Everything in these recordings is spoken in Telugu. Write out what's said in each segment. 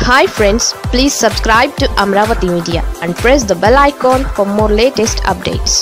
hi friends please subscribe to Amaravati media and press the bell icon for more latest updates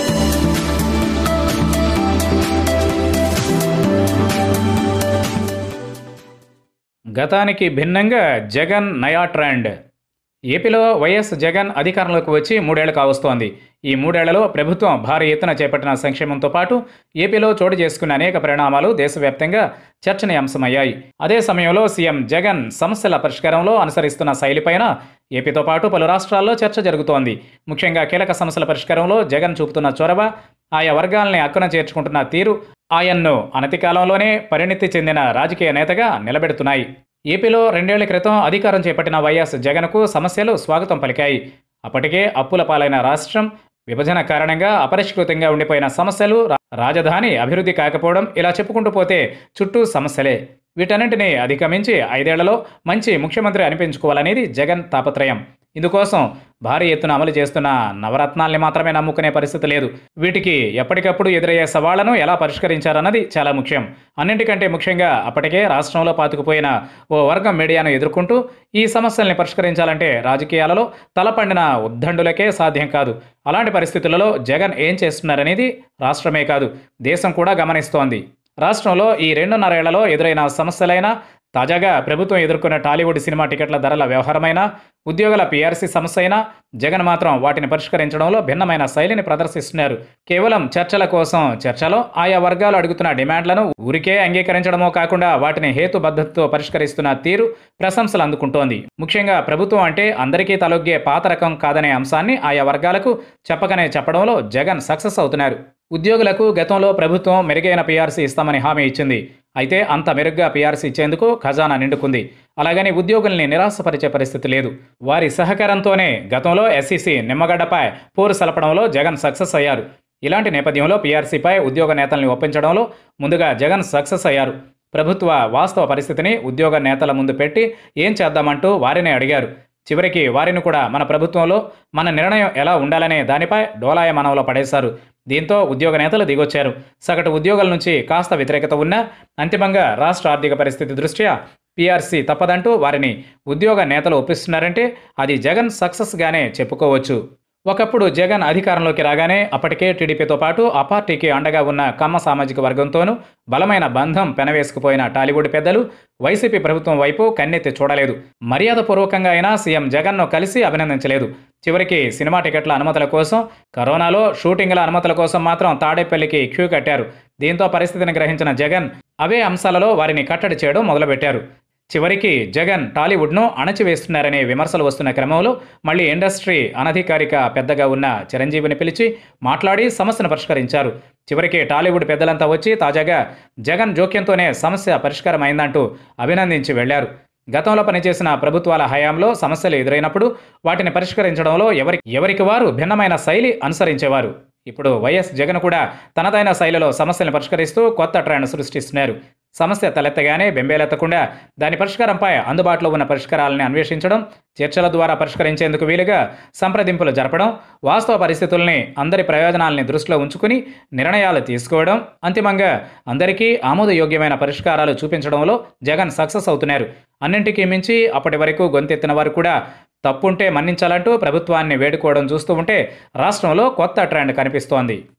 గతానికి భిన్నంగా జగన్ నయా ట్రెండ్ ఏపీలో వైఎస్ జగన్ అధికారంలోకి వచ్చి మూడేళ్లు కావస్తోంది ఈ మూడేళ్లలో ప్రభుత్వం భారీ ఎత్తున చేపట్టిన సంక్షేమంతో పాటు ఏపీలో చోటు చేసుకున్న అనేక పరిణామాలు దేశవ్యాప్తంగా చర్చనీయాంశమయ్యాయి అదే సమయంలో సీఎం జగన్ సమస్యల పరిష్కారంలో అనుసరిస్తున్న శైలిపైన ఏపీతో పాటు పలు రాష్ట్రాల్లో చర్చ జరుగుతోంది ముఖ్యంగా కీలక సమస్యల పరిష్కారంలో జగన్ చూపుతున్న చొరవ ఆయా వర్గాల్ని అక్కున చేర్చుకుంటున్న తీరు ఆయన్ను అనతి కాలంలోనే పరిణితి చెందిన రాజకీయ నేతగా నిలబెడుతున్నాయి ఏపీలో రెండేళ్ల క్రితం అధికారం చేపట్టిన వైఎస్ జగన్కు సమస్యలు స్వాగతం పలికాయి అప్పటికే అప్పుల పాలైన రాష్ట్రం విభజన కారణంగా అపరిష్కృతంగా ఉండిపోయిన సమస్యలు రా- రాజధాని అభివృద్ధి కాకపోవడం ఇలా చెప్పుకుంటూ పోతే చుట్టూ సమస్యలే వీటన్నింటినీ అధిగమించి ఐదేళ్లలో మంచి ముఖ్యమంత్రి అనిపించుకోవాలనేది జగన్ తాపత్రయం ఇందుకోసం భారీ ఎత్తున అమలు చేస్తున్న నవరత్నాల్ని మాత్రమే నమ్ముకునే పరిస్థితి లేదు వీటికి ఎప్పటికప్పుడు ఎదురయ్యే సవాళ్లను ఎలా పరిష్కరించారన్నది చాలా ముఖ్యం అన్నింటికంటే ముఖ్యంగా అప్పటికే రాష్ట్రంలో పాతుకుపోయిన ఓ వర్గం మీడియాను ఎదుర్కొంటూ ఈ సమస్యల్ని పరిష్కరించాలంటే రాజకీయాలలో తలపండిన ఉద్దండులకే సాధ్యం కాదు అలాంటి పరిస్థితులలో జగన్ ఏం చేస్తున్నారనేది రాష్ట్రమే కాదు దేశం కూడా గమనిస్తోంది రాష్ట్రంలో ఈ రెండున్నరేళ్లలో ఎదురైన సమస్యలైనా తాజాగా ప్రభుత్వం ఎదుర్కొన్న టాలీవుడ్ సినిమా టికెట్ల ధరల వ్యవహారమైన ఉద్యోగుల పీఆర్సీ సమస్య అయినా జగన్ మాత్రం వాటిని పరిష్కరించడంలో భిన్నమైన శైలిని ప్రదర్శిస్తున్నారు కేవలం చర్చల కోసం చర్చలో ఆయా వర్గాలు అడుగుతున్న డిమాండ్లను ఊరికే అంగీకరించడమో కాకుండా వాటిని హేతుబద్ధతతో పరిష్కరిస్తున్న తీరు ప్రశంసలు అందుకుంటోంది ముఖ్యంగా ప్రభుత్వం అంటే అందరికీ తలొగ్గే పాత రకం కాదనే అంశాన్ని ఆయా వర్గాలకు చెప్పకనే చెప్పడంలో జగన్ సక్సెస్ అవుతున్నారు ఉద్యోగులకు గతంలో ప్రభుత్వం మెరుగైన పీఆర్సీ ఇస్తామని హామీ ఇచ్చింది అయితే అంత మెరుగ్గా పీఆర్సీ ఇచ్చేందుకు ఖజానా నిండుకుంది అలాగని ఉద్యోగుల్ని నిరాశపరిచే పరిస్థితి లేదు వారి సహకారంతోనే గతంలో ఎస్సీసీ నిమ్మగడ్డపై పోరు సలపడంలో జగన్ సక్సెస్ అయ్యారు ఇలాంటి నేపథ్యంలో పీఆర్సీపై ఉద్యోగ నేతల్ని ఒప్పించడంలో ముందుగా జగన్ సక్సెస్ అయ్యారు ప్రభుత్వ వాస్తవ పరిస్థితిని ఉద్యోగ నేతల ముందు పెట్టి ఏం చేద్దామంటూ వారిని అడిగారు చివరికి వారిని కూడా మన ప్రభుత్వంలో మన నిర్ణయం ఎలా ఉండాలనే దానిపై డోలాయమనంలో పడేశారు దీంతో ఉద్యోగ నేతలు దిగొచ్చారు సగటు ఉద్యోగుల నుంచి కాస్త వ్యతిరేకత ఉన్నా అంతిమంగా రాష్ట్ర ఆర్థిక పరిస్థితి దృష్ట్యా పీఆర్సీ తప్పదంటూ వారిని ఉద్యోగ నేతలు ఒప్పిస్తున్నారంటే అది జగన్ సక్సెస్గానే చెప్పుకోవచ్చు ఒకప్పుడు జగన్ అధికారంలోకి రాగానే అప్పటికే టీడీపీతో పాటు ఆ పార్టీకి అండగా ఉన్న కమ్మ సామాజిక వర్గంతోనూ బలమైన బంధం పెనవేసుకుపోయిన టాలీవుడ్ పెద్దలు వైసీపీ ప్రభుత్వం వైపు కన్నెత్తి చూడలేదు మర్యాదపూర్వకంగా అయినా సీఎం జగన్ను కలిసి అభినందించలేదు చివరికి సినిమా టికెట్ల అనుమతుల కోసం కరోనాలో షూటింగ్ల అనుమతుల కోసం మాత్రం తాడేపల్లికి క్యూ కట్టారు దీంతో పరిస్థితిని గ్రహించిన జగన్ అవే అంశాలలో వారిని కట్టడి చేయడం మొదలుపెట్టారు చివరికి జగన్ టాలీవుడ్ను అణచివేస్తున్నారనే విమర్శలు వస్తున్న క్రమంలో మళ్ళీ ఇండస్ట్రీ అనధికారిక పెద్దగా ఉన్న చిరంజీవిని పిలిచి మాట్లాడి సమస్యను పరిష్కరించారు చివరికి టాలీవుడ్ పెద్దలంతా వచ్చి తాజాగా జగన్ జోక్యంతోనే సమస్య పరిష్కారం అయిందంటూ అభినందించి వెళ్లారు గతంలో పనిచేసిన ప్రభుత్వాల హయాంలో సమస్యలు ఎదురైనప్పుడు వాటిని పరిష్కరించడంలో ఎవరి ఎవరికి వారు భిన్నమైన శైలి అనుసరించేవారు ఇప్పుడు వైఎస్ జగన్ కూడా తనదైన శైలిలో సమస్యలను పరిష్కరిస్తూ కొత్త ట్రెండ్ సృష్టిస్తున్నారు సమస్య తలెత్తగానే బెంబేలెత్తకుండా దాని పరిష్కారంపై అందుబాటులో ఉన్న పరిష్కారాలను అన్వేషించడం చర్చల ద్వారా పరిష్కరించేందుకు వీలుగా సంప్రదింపులు జరపడం వాస్తవ పరిస్థితుల్ని అందరి ప్రయోజనాల్ని దృష్టిలో ఉంచుకుని నిర్ణయాలు తీసుకోవడం అంతిమంగా అందరికీ ఆమోదయోగ్యమైన పరిష్కారాలు చూపించడంలో జగన్ సక్సెస్ అవుతున్నారు అన్నింటికీ మించి అప్పటి వరకు గొంతెత్తిన వారు కూడా తప్పుంటే మన్నించాలంటూ ప్రభుత్వాన్ని వేడుకోవడం చూస్తూ ఉంటే రాష్ట్రంలో కొత్త ట్రెండ్ కనిపిస్తోంది